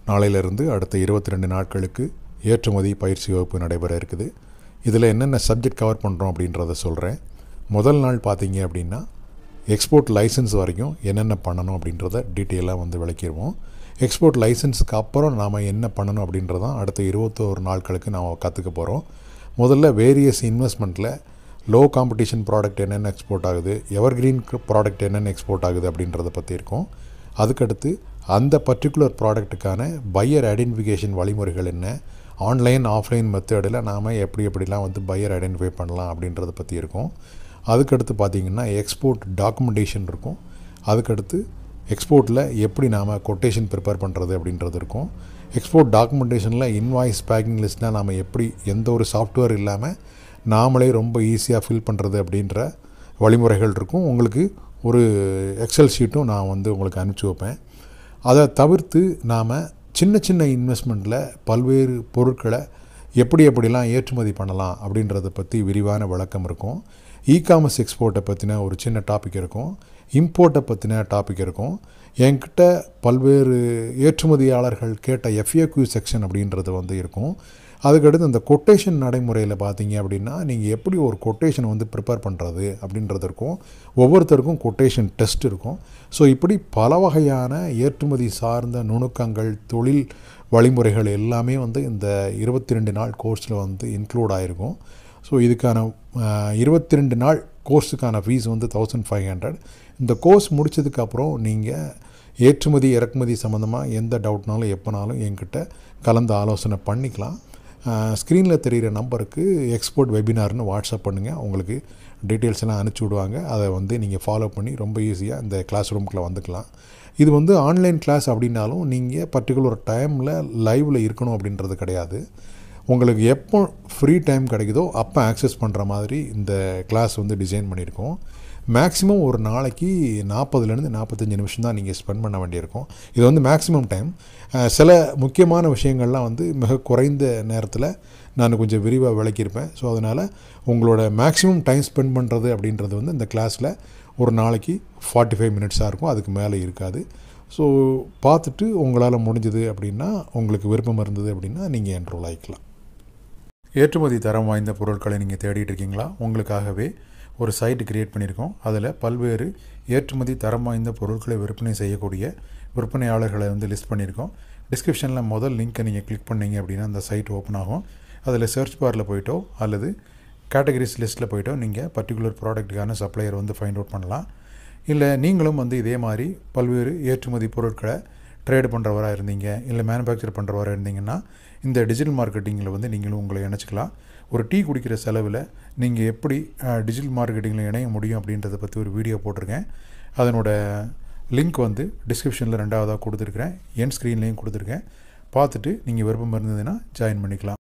நாளையிலிருந்து அடுத்த இருபத்தி ரெண்டு நாட்களுக்கு ஏற்றுமதி பயிற்சி வகுப்பு நடைபெற இருக்குது இதில் என்னென்ன சப்ஜெக்ட் கவர் பண்ணுறோம் அப்படின்றத சொல்கிறேன் முதல் நாள் பார்த்தீங்க அப்படின்னா எக்ஸ்போர்ட் லைசன்ஸ் வரைக்கும் என்னென்ன பண்ணணும் அப்படின்றத டீட்டெயிலாக வந்து விளக்கிடுவோம் எக்ஸ்போர்ட் லைசன்ஸுக்கு அப்புறம் நாம் என்ன பண்ணணும் அப்படின்றதான் அடுத்த இருபத்தோரு நாட்களுக்கு நாம் கற்றுக்க போகிறோம் முதல்ல வேரியஸ் இன்வெஸ்ட்மெண்ட்டில் லோ காம்படிஷன் ப்ராடக்ட் என்னென்ன எக்ஸ்போர்ட் ஆகுது எவர்கிரீன் ப்ராடக்ட் என்னென்ன எக்ஸ்போர்ட் ஆகுது அப்படின்றத பற்றி இருக்கும் அதுக்கடுத்து அந்த பர்டிகுலர் ப்ராடக்ட்டுக்கான பையர் ஐடென்டிஃபிகேஷன் வழிமுறைகள் என்ன ஆன்லைன் ஆஃப்லைன் மெத்தடில் நாம் எப்படி எப்படிலாம் வந்து பையர் ஐடென்டிஃபை பண்ணலாம் அப்படின்றத பற்றி இருக்கும் அதுக்கடுத்து பார்த்திங்கன்னா எக்ஸ்போர்ட் டாக்குமெண்டேஷன் இருக்கும் அதுக்கடுத்து எக்ஸ்போர்ட்டில் எப்படி நாம் கொட்டேஷன் ப்ரிப்பேர் பண்ணுறது அப்படின்றது இருக்கும் எக்ஸ்போர்ட் டாக்குமெண்டேஷனில் இன்வாய்ஸ் பேக்கிங் லிஸ்ட்னால் நாம் எப்படி எந்த ஒரு சாஃப்ட்வேர் இல்லாமல் நாமளே ரொம்ப ஈஸியாக ஃபில் பண்ணுறது அப்படின்ற வழிமுறைகள் இருக்கும் உங்களுக்கு ஒரு எக்ஸல் ஷீட்டும் நான் வந்து உங்களுக்கு அனுப்பிச்சி வைப்பேன் அதை தவிர்த்து நாம் சின்ன சின்ன இன்வெஸ்ட்மெண்ட்டில் பல்வேறு பொருட்களை எப்படி எப்படிலாம் ஏற்றுமதி பண்ணலாம் அப்படின்றத பற்றி விரிவான விளக்கம் இருக்கும் இ காமர்ஸ் எக்ஸ்போர்ட்டை பற்றின ஒரு சின்ன டாபிக் இருக்கும் இம்போர்ட்டை பற்றின டாபிக் இருக்கும் என்கிட்ட பல்வேறு ஏற்றுமதியாளர்கள் கேட்ட எஃப்ஏக்யூ செக்ஷன் அப்படின்றது வந்து இருக்கும் அதுக்கடுத்து இந்த கொட்டேஷன் நடைமுறையில் பார்த்தீங்க அப்படின்னா நீங்கள் எப்படி ஒரு கொட்டேஷன் வந்து ப்ரிப்பேர் பண்ணுறது அப்படின்றது இருக்கும் ஒவ்வொருத்தருக்கும் கொட்டேஷன் டெஸ்ட் இருக்கும் ஸோ இப்படி பல வகையான ஏற்றுமதி சார்ந்த நுணுக்கங்கள் தொழில் வழிமுறைகள் எல்லாமே வந்து இந்த இருபத்தி ரெண்டு நாள் கோர்ஸில் வந்து இன்க்ளூட் ஆகிருக்கும் ஸோ இதுக்கான இருபத்தி ரெண்டு நாள் கோர்ஸுக்கான ஃபீஸ் வந்து தௌசண்ட் ஃபைவ் ஹண்ட்ரட் இந்த கோர்ஸ் முடித்ததுக்கப்புறம் நீங்கள் ஏற்றுமதி இறக்குமதி சம்மந்தமாக எந்த டவுட்னாலும் எப்போனாலும் என்கிட்ட கலந்து ஆலோசனை பண்ணிக்கலாம் ஸ்க்ரீனில் தெரிகிற நம்பருக்கு எக்ஸ்போர்ட் வெபினார்னு வாட்ஸ்அப் பண்ணுங்கள் உங்களுக்கு டீட்டெயில்ஸ் எல்லாம் அனுப்பிச்சி விடுவாங்க அதை வந்து நீங்கள் ஃபாலோ பண்ணி ரொம்ப ஈஸியாக இந்த கிளாஸ் ரூம்குள்ளே வந்துக்கலாம் இது வந்து ஆன்லைன் கிளாஸ் அப்படின்னாலும் நீங்கள் பர்டிகுலர் டைமில் லைவில் இருக்கணும் அப்படின்றது கிடையாது உங்களுக்கு எப்போ ஃப்ரீ டைம் கிடைக்குதோ அப்போ ஆக்சஸ் பண்ணுற மாதிரி இந்த கிளாஸ் வந்து டிசைன் பண்ணியிருக்கோம் மேக்ஸிமம் ஒரு நாளைக்கு நாற்பதுலேருந்து நாற்பத்தஞ்சு நிமிஷம் தான் நீங்கள் ஸ்பெண்ட் பண்ண வேண்டியிருக்கும் இது வந்து மேக்ஸிமம் டைம் சில முக்கியமான விஷயங்கள்லாம் வந்து மிக குறைந்த நேரத்தில் நான் கொஞ்சம் விரிவாக விளக்கியிருப்பேன் ஸோ அதனால் உங்களோட மேக்ஸிமம் டைம் ஸ்பெண்ட் பண்ணுறது அப்படின்றது வந்து இந்த கிளாஸில் ஒரு நாளைக்கு ஃபார்ட்டி ஃபைவ் மினிட்ஸாக இருக்கும் அதுக்கு மேலே இருக்காது ஸோ பார்த்துட்டு உங்களால் முடிஞ்சது அப்படின்னா உங்களுக்கு விருப்பம் இருந்தது அப்படின்னா நீங்கள் என்ரோல் ஆகிக்கலாம் ஏற்றுமதி தரம் வாய்ந்த பொருட்களை நீங்கள் தேடிட்டு இருக்கீங்களா உங்களுக்காகவே ஒரு சைட் கிரியேட் பண்ணியிருக்கோம் அதில் பல்வேறு ஏற்றுமதி தரம் வாய்ந்த பொருட்களை விற்பனை செய்யக்கூடிய விற்பனையாளர்களை வந்து லிஸ்ட் பண்ணியிருக்கோம் டிஸ்கிரிப்ஷனில் முதல் லிங்க்கை நீங்கள் கிளிக் பண்ணீங்க அப்படின்னா அந்த சைட் ஓப்பன் ஆகும் அதில் சர்ச் பாரில் போயிட்டோ அல்லது கேட்டகரிஸ் லிஸ்ட்டில் போயிட்டோ நீங்கள் பர்டிகுலர் ப்ராடக்ட்டுக்கான சப்ளையர் வந்து ஃபைண்ட் அவுட் பண்ணலாம் இல்லை நீங்களும் வந்து இதே மாதிரி பல்வேறு ஏற்றுமதி பொருட்களை ட்ரேடு பண்ணுறவராக இருந்தீங்க இல்லை மேனுஃபேக்சர் பண்ணுறவராக இருந்தீங்கன்னா இந்த டிஜிட்டல் மார்க்கெட்டிங்கில் வந்து நீங்களும் உங்களை இணைச்சிக்கலாம் ஒரு டீ குடிக்கிற செலவில் நீங்கள் எப்படி டிஜிட்டல் மார்க்கெட்டிங்கில் இணைய முடியும் அப்படின்றத பற்றி ஒரு வீடியோ போட்டிருக்கேன் அதனோட லிங்க் வந்து டிஸ்கிரிப்ஷனில் ரெண்டாவதாக கொடுத்துருக்குறேன் என் ஸ்க்ரீன்லேயும் கொடுத்துருக்கேன் பார்த்துட்டு நீங்கள் விருப்பம் இருந்ததுன்னா ஜாயின் பண்ணிக்கலாம்